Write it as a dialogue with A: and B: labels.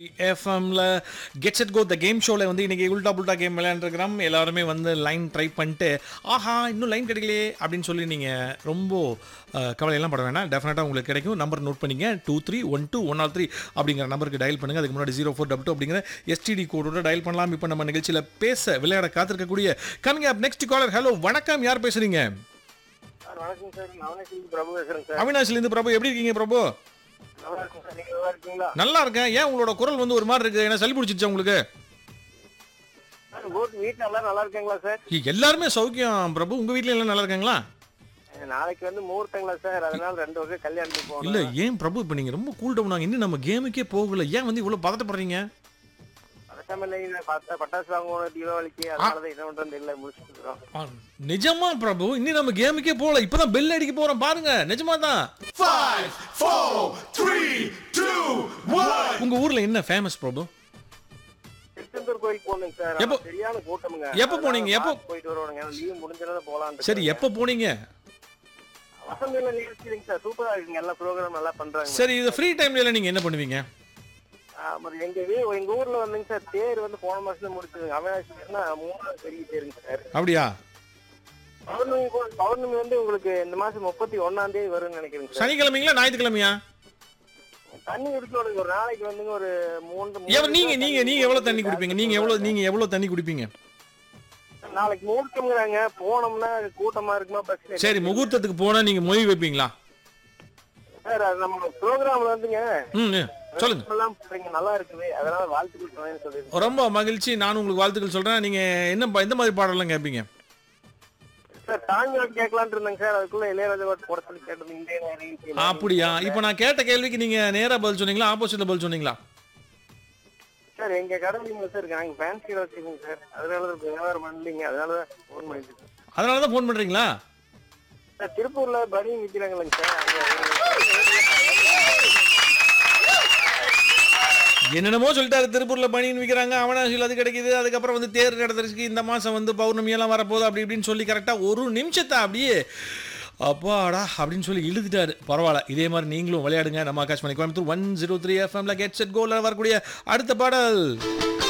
A: எஃப்எம்ல get set go the game ஷோவில் வந்து இன்னைக்கு உல்டா புல்டா கேம் விளையாண்டுருக்கிறோம் எல்லாருமே வந்து லைன் ட்ரை பண்ணிட்டு ஆஹா இன்னும் லைன் கிடைக்கலையே அப்படின்னு சொல்லி நீங்கள் ரொம்ப அஹ், கவலையெல்லாம் பட வேணாம் டெஃபினட்டாக உங்களுக்கு கிடைக்கும் நம்பர் நோட் பண்ணிங்க two three one two one or three அப்படிங்கிற நம்பருக்கு டயல் பண்ணுங்கள் அதுக்கு முன்னாடி ஜீரோ ஃபோர் டபுள் டூ அப்படிங்கிற எஸ்டிடி கோடோட டயல் பண்ணலாம் இப்போ நம்ம நிகழ்ச்சியில் பேச விளையாட காத்திருக்கக்கூடிய coming up next caller hello வணக்கம் யார் பேசுறீங்க
B: சார் வணக்கம் சார் நவனேஸ்வரி பிரபு பேசுறேன் சார்
A: அவினாஷ்லேருந்து பிரபு எப்படி இருக்கீங்க பிரபு
B: நல்லா இருக்கும் சார் நீங்க நல்லா இருக்கீங்களா
A: நல்லா இருக்கேன் ஏன் உங்களோட குரல் வந்து ஒரு மாதிரி இருக்கு ஏன்னா சளி பிடிச்சிருச்சா உங்களுக்கு
B: சார் உங்க வீட்டுல எல்லாம் நல்லா இருக்கீங்களா சார்
A: ஏய், எல்லாருமே சௌக்கியம் பிரபு உங்க வீட்ல எல்லாம் நல்லா இருக்காங்களா
B: அஹ் நாளைக்கு வந்து முகூர்த்தங்களா சார் அதனால ரெண்டு வருஷம் கல்யாணத்துக்கு போகணும்
A: இல்ல ஏன் பிரபு இப்ப நீங்க ரொம்ப கூல் டவுன் ஆங்க இன்னும் நம்ம கேமுக்கே போகல ஏன் வந்து இவ்வளவு பதட்டப்படுறீங்க
B: பதட்டம் இல்லைங்க பட்ட- பட்டாசு வாங்கணும் தீபாவளிக்கு அதனாலதான் என்ன பண்றது இல்ல முடிச்சுட்டு இருக்கிறோம்
A: ஆ, நிஜமா பிரபு இன்னும் நம்ம கேமுக்கே போகல இப்பதான் பெல் அடிக்க போறோம் பாருங்க நிஜமா தான்
C: Five, four, three, two, one.
A: உங்க ஊர்ல என்ன ஃபேமஸ் பிரபு
B: திருச்செந்தூர் கோயிலுக்கு போகணுங்க சார்
A: எப்போ-
B: ஆனா சரியான கூட்டமுங்க
A: எப்போ போனீங்க?
B: அதனால
A: எப்போ?
B: பார்த்து போயிட்டு வருவானுங்க லீவ் முடிஞ்சதும் போலான்னு
A: சரி எப்ப போனீங்க
B: வசந்தில நிகழ்ச்சிங்க சார் சூப்பரா இருக்குங்க எல்லா ப்ரோக்ராம் நல்லா பண்றாங்க
A: சரி இது ஃப்ரீ டைம்ல நீங்க என்ன பண்ணுவீங்க
B: ஆமா, எங்க வீ- எங்க ஊர்ல வந்துங்க சார் தேர் வந்து போன மாசத்துல முடிச்சதுங்க அவினாசினா மூணாவது பெரிய தேருங்க சார்
A: அப்படியா
B: பௌர்ணமி கூட- பௌர்ணமி வந்து உங்களுக்கு இந்த மாசம் முப்பத்தி ஒண்ணாம் தேதி வரும்னு நினைக்கிறேங்க சார்
A: சனிக்கிழமைங்களா ஞாயிற்றுக்கிழமையா
B: தண்ணி குடிக்கணும் ஒரு நாளைக்கு வந்துங்க ஒரு மூன்று மூணு
A: எவ்வளவு நீங்க
B: லிட்டர்
A: நீங்க நீங்க எவ்வளவு தண்ணி குடிப்பீங்க நீங்க எவ்வளவு நீங்க எவ்வளவு தண்ணி குடிப்பீங்க
B: நாளைக்கு முகூர்த்தம்ங்கிறாங்க போனோம்னா கூட்டமா இருக்குமா பஸ்
A: சரி முகூர்த்தத்துக்கு போனா நீங்க மொய் வைப்பீங்களா
B: சார் அது நம்ம ப்ரோக்ராம்ல வந்துங்க
A: ம் ம், சொல்லுங்க
B: எல்லாம் போறீங்க நல்லா இருக்குது அதனால வாழ்த்துக்கள் சொன்னேன்னு சொல்லிருக்கேன்
A: ரொம்ப மகிழ்ச்சி நானும் உங்களுக்கு வாழ்த்துக்கள் சொல்றேன் நீங்க என்ன ப- எந்த மாதிரி பாடலாம் கேட்பீங்க
B: சார் தாங்கள் கேட்கலான்ட்டு இருந்தேங்க சார் அதுக்குள்ள இளையராஜா பாட்டு போட சொல்லி கேட்டது இந்திய நேரம்
A: அப்படியா இப்போ நான் கேட்ட கேள்விக்கு நீங்க நேரா பதில் சொன்னீங்களா ஆப்போசிட்ல பதில் சொன்னீங்களா
B: சார் எங்க கடை நீங்க சார் நாங்க ஃபேன்சி கடை வச்சிருக்கோங்க சார் அதனால தான் வியாபாரம் பண்ணலீங்க அதனால தான் ஃபோன் பண்ணிட்டு இருக்கேன்.
A: அதனால தான் ஃபோன் பண்றீங்களா
B: சார் திருப்பூர்ல பனி விற்கிறாங்களேங்க சார் அங்க
A: என்னென்னமோ சொல்லிட்டாரு திருப்பூர்ல பனின்னு விற்கிறாங்க அவனாசியில் அது கிடைக்குது அதுக்கப்புறம் வந்து தேர் நடந்துருச்சு இந்த மாசம் வந்து பௌர்ணமி எல்லாம் வரப்போகுது அப்படி இப்படின்னு சொல்லி கரெக்டா ஒரு நிமிஷத்தை அப்படியே அப்பாடா அப்படின்னு சொல்லி இழுத்துட்டாரு பரவாயில்ல இதே மாதிரி நீங்களும் விளையாடுங்க நம்ம Akashvani Coimbatore one zero three எஃப்எம்ல கெட் செட் கோல வரக்கூடிய அடுத்த பாடல்